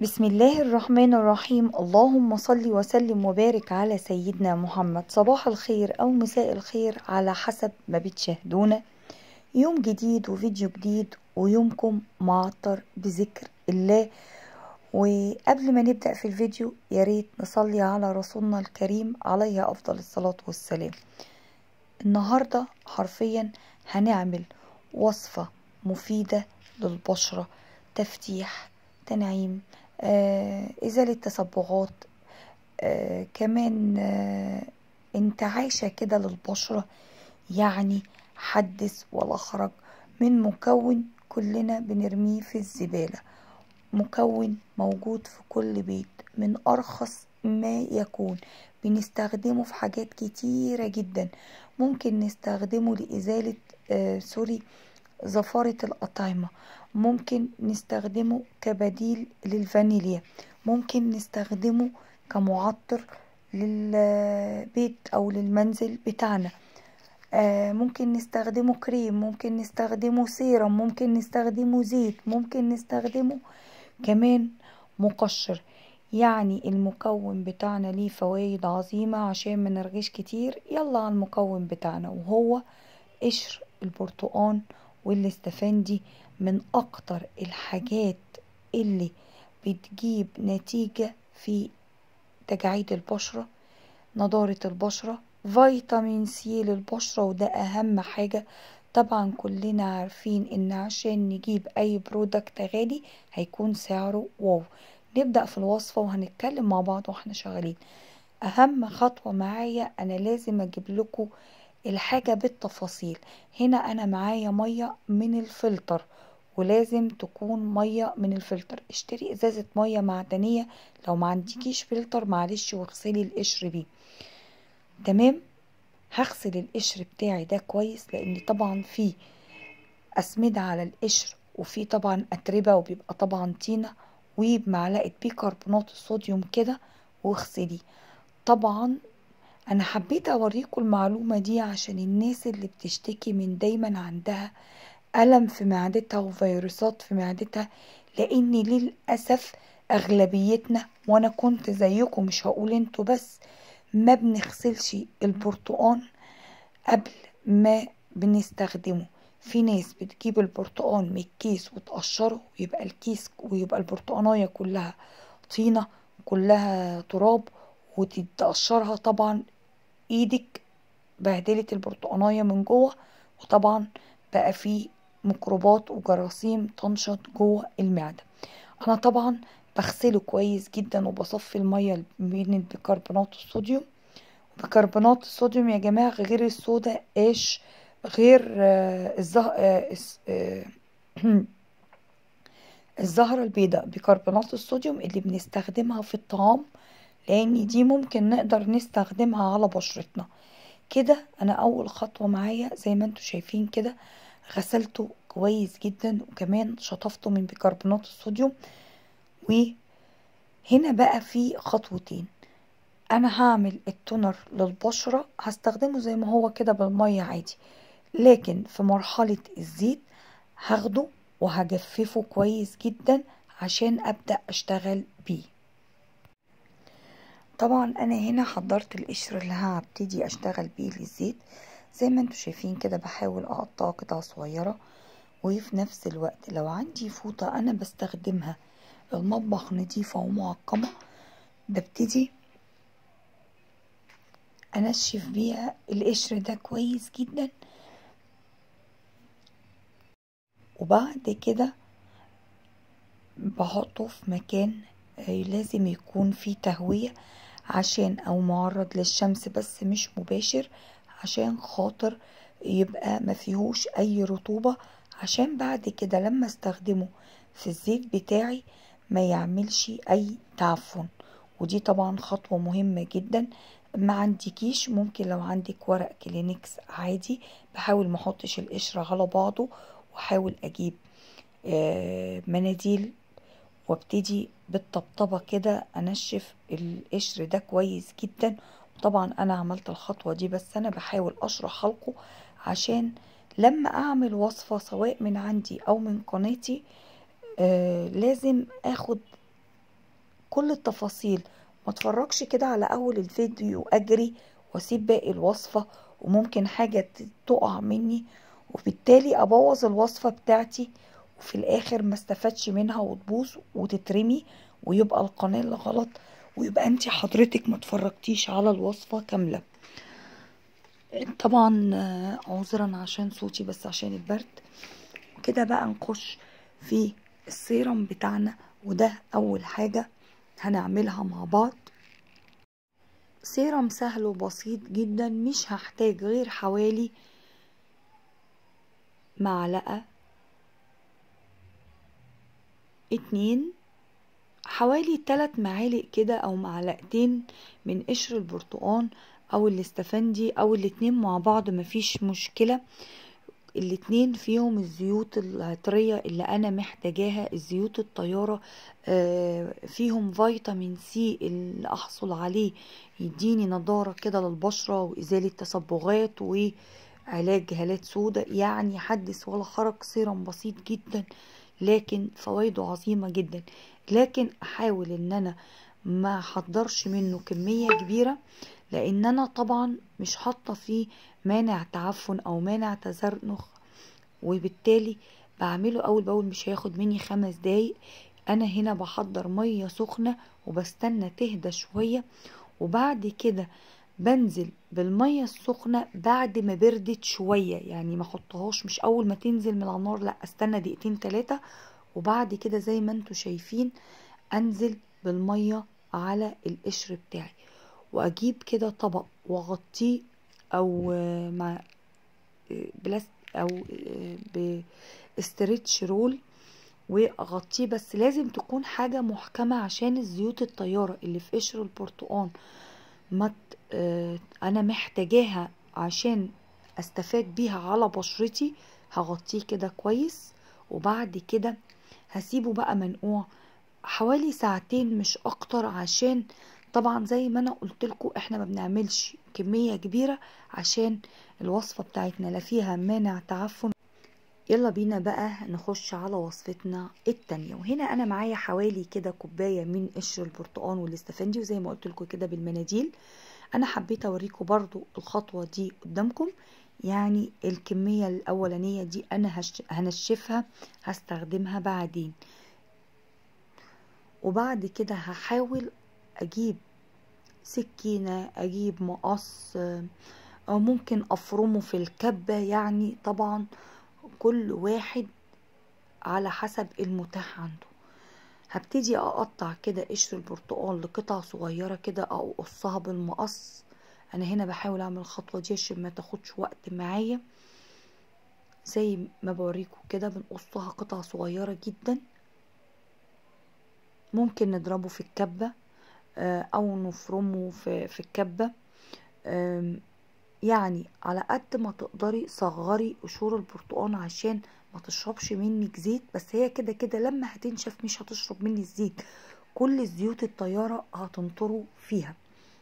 بسم الله الرحمن الرحيم اللهم صل وسلم وبارك على سيدنا محمد صباح الخير أو مساء الخير على حسب ما بتشاهدونا يوم جديد وفيديو جديد ويومكم معطر بذكر الله وقبل ما نبدأ في الفيديو ياريت نصلي على رسولنا الكريم عليه أفضل الصلاة والسلام النهاردة حرفيا هنعمل وصفة مفيدة للبشرة تفتيح تنعيم آه، إزالة تصبغات آه، كمان آه، انتعاشة كده للبشرة يعني حدث ولا خرج من مكون كلنا بنرميه في الزبالة مكون موجود في كل بيت من أرخص ما يكون بنستخدمه في حاجات كتيرة جدا ممكن نستخدمه لإزالة آه سوري زفارة الأطعمة ممكن نستخدمه كبديل للفانيليا ممكن نستخدمه كمعطر للبيت أو للمنزل بتاعنا آه ممكن نستخدمه كريم ممكن نستخدمه سيرم ممكن نستخدمه زيت ممكن نستخدمه كمان مقشر يعني المكون بتاعنا ليه فوائد عظيمة عشان ما نرغيش كتير يلا على المكون بتاعنا وهو قشر البرتقان والاستفندي من اكتر الحاجات اللي بتجيب نتيجة في تجاعيد البشرة نضارة البشرة فيتامين سي للبشرة وده اهم حاجة طبعا كلنا عارفين ان عشان نجيب اي برودكت غالي هيكون سعره واو نبدأ في الوصفة وهنتكلم مع بعض واحنا شغالين اهم خطوة معايا انا لازم اجيب لكم الحاجة بالتفاصيل هنا انا معايا مية من الفلتر ولازم تكون مية من الفلتر اشتري ازازة مية معدنية لو ما عندكيش فلتر معلش واغسلي القشر بيه تمام هغسل القشر بتاعي ده كويس لان طبعا فيه اسمدة على القشر وفي طبعا اتربة وبيبقى طبعا طينة وبمعلقة بيكربونات الصوديوم كده واغسليه طبعا انا حبيت اوريكم المعلومة دي عشان الناس اللي بتشتكي من دايما عندها ألم في معدتها وفيروسات في معدتها لأن للأسف أغلبيتنا وأنا كنت زيكم مش هقول انتوا بس ما بنغسلش البرتقان قبل ما بنستخدمه في ناس بتجيب البرتقان من الكيس وتقشره ويبقى الكيس ويبقى البرتقانية كلها طينة كلها تراب وتتقشرها طبعا ايدك بهدلت البرتقانية من جوه وطبعا بقى فيه ميكروبات وجراثيم تنشط جوه المعدة انا طبعا بغسله كويس جدا وبصفي المية من بيكربونات الصوديوم بيكربونات الصوديوم يا جماعة غير الصودا ايش غير آه الزه... آه آه الزهرة البيضاء بيكربونات الصوديوم اللي بنستخدمها في الطعام لان دي ممكن نقدر نستخدمها على بشرتنا كده انا اول خطوة معايا زي ما انتوا شايفين كده غسلته كويس جدا وكمان شطفته من بيكربونات الصوديوم وهنا بقى في خطوتين انا هعمل التونر للبشرة هستخدمه زي ما هو كده بالمية عادي لكن في مرحلة الزيت هاخده وهجففه كويس جدا عشان ابدأ اشتغل بيه طبعا انا هنا حضرت القشر اللي هبتدي اشتغل بيه للزيت زي ما انتوا شايفين كده بحاول اقطعه قطع صغيرة وفي نفس الوقت لو عندي فوطة انا بستخدمها المطبخ نضيفة ومعقمة ببتدي انشف بيها القشر ده كويس جدا وبعد كده بحطه في مكان لازم يكون فيه تهوية عشان او معرض للشمس بس مش مباشر عشان خاطر يبقى ما فيهوش اي رطوبة عشان بعد كده لما استخدمه في الزيت بتاعي ما يعملش اي تعفن ودي طبعا خطوة مهمة جدا ما عندكيش ممكن لو عندك ورق كلينكس عادي بحاول ما احطش القشر على بعضه واحاول اجيب آه مناديل وابتدي بالطبطبة كده انشف القشر ده كويس جدا طبعا انا عملت الخطوة دي بس انا بحاول اشرح لكم عشان لما اعمل وصفة سواء من عندي او من قناتي آه لازم اخد كل التفاصيل ما اتفرجش كده على اول الفيديو اجري واسيب باقي الوصفة وممكن حاجة تقع مني وبالتالي ابوظ الوصفة بتاعتي وفي الاخر ما استفادش منها وتبوظ وتترمي ويبقى القناة اللي غلط ويبقى انت حضرتك ما اتفرجتيش على الوصفة كاملة طبعا عذرا عشان صوتي بس عشان البرد كده بقى نخش في السيرم بتاعنا وده اول حاجة هنعملها مع بعض سيرم سهل وبسيط جدا مش هحتاج غير حوالي معلقة اتنين حوالي تلات معالق كده او معلقتين من قشر البرتقان او الاستفندي او الاتنين مع بعض مفيش مشكلة الاتنين فيهم الزيوت العطرية اللي انا محتاجاها الزيوت الطيارة فيهم فيتامين سي اللي احصل عليه يديني نضارة كده للبشرة وازالة تصبغات وعلاج هالات سوداء يعني حدث ولا حرج سيرم بسيط جدا لكن فوائده عظيمة جدا لكن احاول ان انا ما احضرش منه كمية كبيرة لان انا طبعا مش حاطة فيه مانع تعفن او مانع تزرنخ وبالتالي بعمله اول باول مش هياخد مني خمس دقايق انا هنا بحضر مية سخنة وبستنى تهدى شوية وبعد كده بنزل بالمية السخنة بعد ما بردت شوية يعني ما احطهاش مش اول ما تنزل من على النار لا استنى دقيقتين تلاتة وبعد كده زي ما انتوا شايفين انزل بالمية على القشر بتاعي واجيب كده طبق واغطيه او مع بلاست او باسترتش رول واغطيه بس لازم تكون حاجة محكمة عشان الزيوت الطيارة اللي في قشر البرتقان ما انا محتاجاها عشان استفاد بيها على بشرتي هغطيه كده كويس وبعد كده هسيبه بقى منقوع حوالي ساعتين مش اكتر عشان طبعا زي ما انا قلت لكم احنا ما بنعملش كمية كبيرة عشان الوصفة بتاعتنا لا فيها مانع تعفن يلا بينا بقى نخش على وصفتنا التانية وهنا انا معايا حوالي كده كوباية من قشر البرتقان والاستفندي وزي ما قلت لكم كده بالمناديل انا حبيت اوريكم برضو الخطوة دي قدامكم يعني الكمية الاولانية دي انا هش... هنشفها هستخدمها بعدين وبعد كده هحاول اجيب سكينة اجيب مقص او ممكن افرمه في الكبة يعني طبعا كل واحد على حسب المتاح عنده هبتدي اقطع كده قشر البرتقال لقطع صغيرة كده او اقصها بالمقص انا هنا بحاول اعمل الخطوة دي عشان ما تاخدش وقت معايا زي ما بوريكم كده بنقصها قطع صغيرة جدا ممكن نضربه في الكبة او نفرمه في, في الكبة يعني على قد ما تقدري صغري قشور البرتقال عشان ما تشربش منك زيت بس هي كده كده لما هتنشف مش هتشرب مني الزيت كل الزيوت الطيارة هتنطروا فيها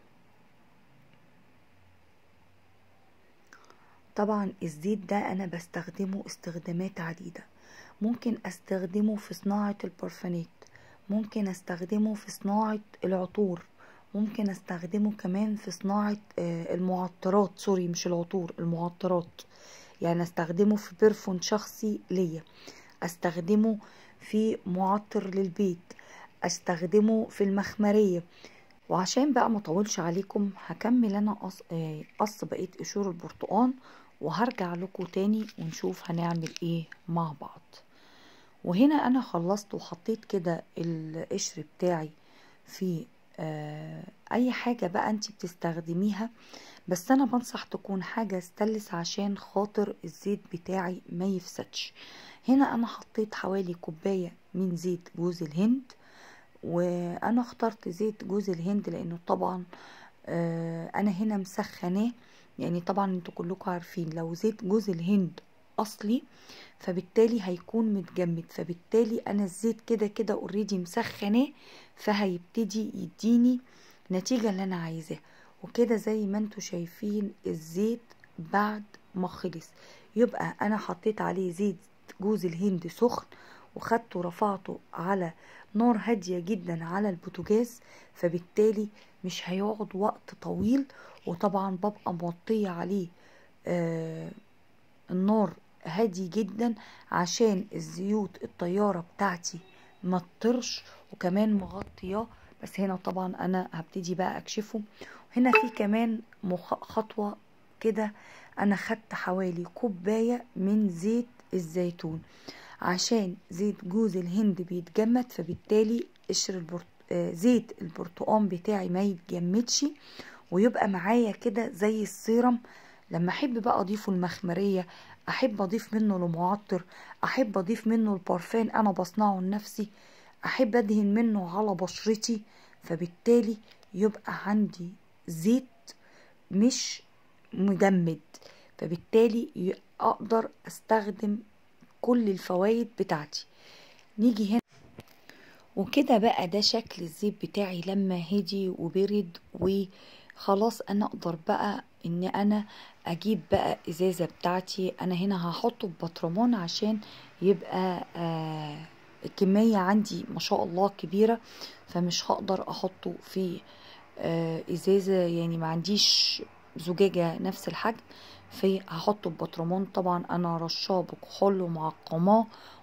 طبعا الزيت ده انا بستخدمه استخدامات عديدة ممكن استخدمه في صناعة البرفانات ممكن استخدمه في صناعة العطور ممكن استخدمه كمان في صناعة المعطرات سوري مش العطور المعطرات يعني استخدمه في بيرفون شخصي ليا استخدمه في معطر للبيت استخدمه في المخمرية وعشان بقى ما اطولش عليكم هكمل انا قص, قص بقية قشور البرتقان وهرجع لكم تاني ونشوف هنعمل ايه مع بعض وهنا انا خلصت وحطيت كده القشر بتاعي في آه اي حاجة بقى انت بتستخدميها بس انا بنصح تكون حاجة ستلس عشان خاطر الزيت بتاعي ما يفسدش هنا انا حطيت حوالي كوباية من زيت جوز الهند وانا اخترت زيت جوز الهند لانه طبعا آه انا هنا مسخناه يعني طبعا انتوا كلكم عارفين لو زيت جوز الهند اصلي فبالتالي هيكون متجمد فبالتالي انا الزيت كده كده اوريدي مسخناه فهيبتدي يديني النتيجة اللي انا عايزاها وكده زي ما انتوا شايفين الزيت بعد ما خلص يبقى انا حطيت عليه زيت جوز الهند سخن وخدته رفعته على نار هادية جدا على البوتاجاز فبالتالي مش هيقعد وقت طويل وطبعا ببقى موطية عليه آه النار هادي جدا عشان الزيوت الطيارة بتاعتي ما تطرش وكمان مغطياه بس هنا طبعا انا هبتدي بقى اكشفه هنا في كمان خطوة كده انا خدت حوالي كوباية من زيت الزيتون عشان زيت جوز الهند بيتجمد فبالتالي قشر البرت... آه زيت البرتقان بتاعي ما يتجمدش ويبقى معايا كده زي السيرم لما احب بقى اضيفه المخمرية احب اضيف منه المعطر احب اضيف منه البارفان انا بصنعه لنفسي احب ادهن منه على بشرتي فبالتالي يبقى عندي زيت مش مجمد فبالتالي اقدر استخدم كل الفوائد بتاعتي نيجي هنا وكده بقى ده شكل الزيت بتاعي لما هدي وبرد وخلاص انا اقدر بقى ان انا اجيب بقى ازازة بتاعتي انا هنا هحطه ببطرمان عشان يبقى آه الكمية عندي ما شاء الله كبيرة فمش هقدر احطه في آه ازازة يعني ما عنديش زجاجة نفس الحجم فهحطه ببطرمان طبعا انا رشاه بكحول ومعقماه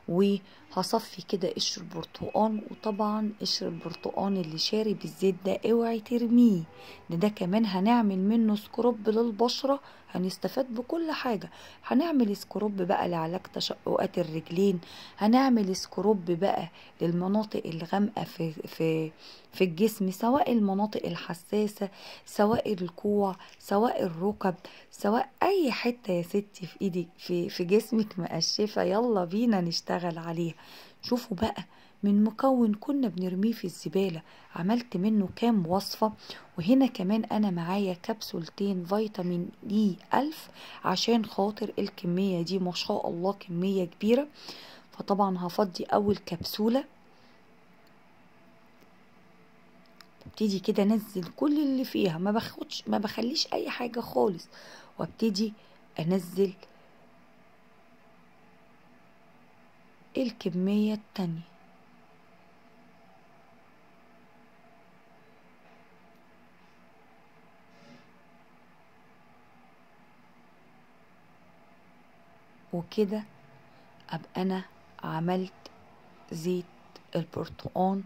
وهصفي كده قشر البرتقان وطبعا قشر البرتقان اللي شارب الزيت ده اوعي ترميه ده ده كمان هنعمل منه سكروب للبشرة هنستفاد بكل حاجة هنعمل سكروب بقى لعلاج تشققات الرجلين هنعمل سكروب بقى للمناطق الغامقة في, في, في الجسم سواء المناطق الحساسة سواء الكوع سواء الركب سواء اي حتة يا ستي في ايدك في, في جسمك مقشفة يلا بينا نشتغل عليها شوفوا بقى من مكون كنا بنرميه في الزبالة عملت منه كام وصفة وهنا كمان أنا معايا كبسولتين فيتامين دي ألف عشان خاطر الكمية دي ما شاء الله كمية كبيرة فطبعا هفضي أول كبسولة ابتدي كده انزل كل اللي فيها ما باخدش ما بخليش اي حاجه خالص وابتدي انزل الكميه التانيه وكده ابقى انا عملت زيت البرتقان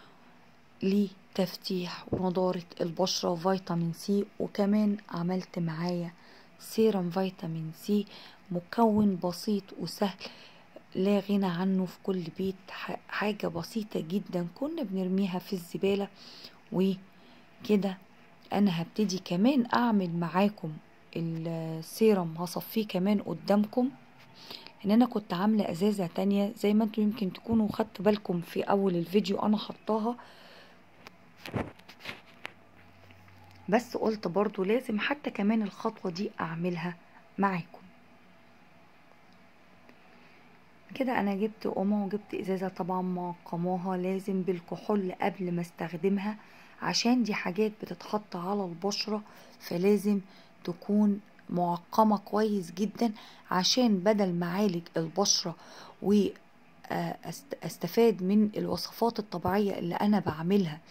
لتفتيح ونضارة البشرة وفيتامين سي وكمان عملت معايا سيرم فيتامين سي مكون بسيط وسهل لا غنى عنه في كل بيت حاجة بسيطة جدا كنا بنرميها في الزبالة وكده انا هبتدي كمان اعمل معاكم السيرم هصفيه كمان قدامكم ان انا كنت عاملة ازازة تانية زي ما انتوا يمكن تكونوا خدتوا بالكم في اول الفيديو انا حطاها بس قلت برضو لازم حتى كمان الخطوة دي اعملها معاكم كده انا جبت قمة وجبت ازازة طبعا معقماها لازم بالكحول قبل ما استخدمها عشان دي حاجات بتتحط على البشرة فلازم تكون معقمة كويس جدا عشان بدل ما اعالج البشرة واستفاد من الوصفات الطبيعية اللي انا بعملها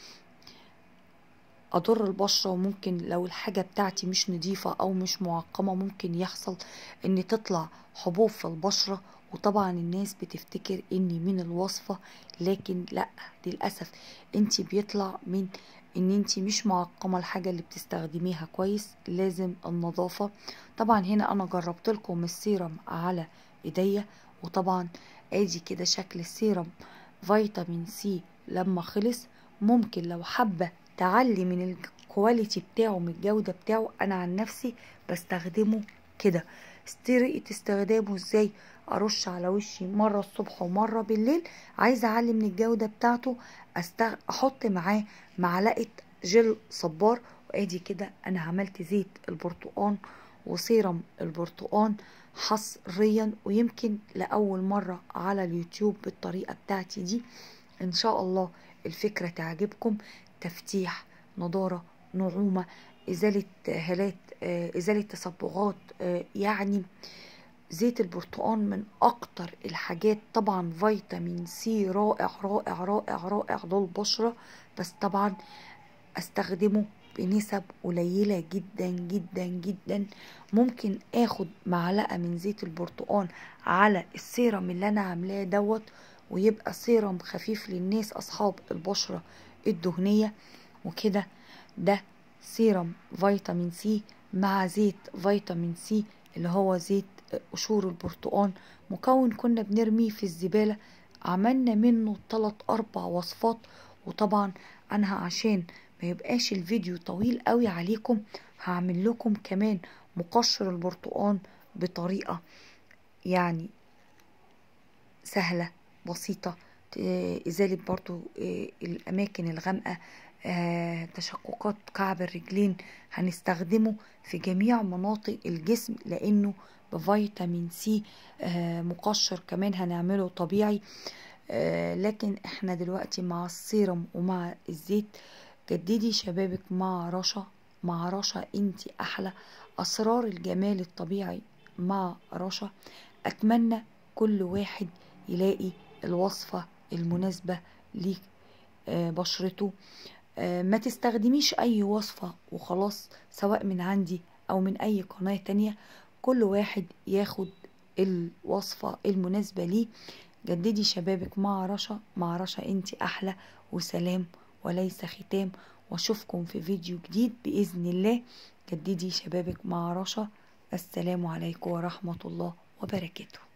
اضر البشرة وممكن لو الحاجة بتاعتي مش نظيفة او مش معقمة ممكن يحصل ان تطلع حبوب في البشرة وطبعا الناس بتفتكر اني من الوصفة لكن لا للأسف انت بيطلع من ان انت مش معقمة الحاجة اللي بتستخدميها كويس لازم النظافة طبعا هنا انا جربت لكم السيرم على ايديا وطبعا ادي كده شكل السيرم فيتامين سي لما خلص ممكن لو حابة تعلي من الكواليتي بتاعه من الجودة بتاعه انا عن نفسي بستخدمه كده طريقة استخدامه ازاي ارش على وشي مرة الصبح ومرة بالليل عايزة اعلي من الجودة بتاعته أستغ... احط معاه معلقة جل صبار وادي كده انا عملت زيت البرتقان وسيرم البرتقان حصريا ويمكن لأول مرة على اليوتيوب بالطريقة بتاعتي دي ان شاء الله الفكرة تعجبكم تفتيح نضارة نعومة إزالة هالات إزالة تصبغات يعني زيت البرتقال من اكتر الحاجات طبعا فيتامين سي رائع رائع رائع رائع للبشرة بس طبعا استخدمه بنسب قليلة جدا جدا جدا ممكن اخد معلقة من زيت البرتقال على السيرم اللي انا عاملاه دوت ويبقى سيرم خفيف للناس اصحاب البشرة الدهنية وكده ده سيرم فيتامين سي مع زيت فيتامين سي اللي هو زيت قشور البرتقال مكون كنا بنرميه في الزبالة عملنا منه تلات أربع وصفات وطبعا أنا عشان ما يبقاش الفيديو طويل قوي عليكم هعمل لكم كمان مقشر البرتقال بطريقة يعني سهلة بسيطة إزالة برضو الأماكن الغامقة تشققات كعب الرجلين هنستخدمه في جميع مناطق الجسم لأنه بفيتامين سي مقشر كمان هنعمله طبيعي لكن احنا دلوقتي مع السيرم ومع الزيت جددي شبابك مع رشا مع رشا انتي احلى اسرار الجمال الطبيعي مع رشا اتمنى كل واحد يلاقي الوصفة المناسبة لبشرته ما تستخدميش اي وصفة وخلاص سواء من عندي او من اي قناة تانية كل واحد ياخد الوصفة المناسبة ليه جددي شبابك مع رشا مع رشا انتي احلى وسلام وليس ختام واشوفكم في فيديو جديد باذن الله جددي شبابك مع رشا السلام عليكم ورحمة الله وبركاته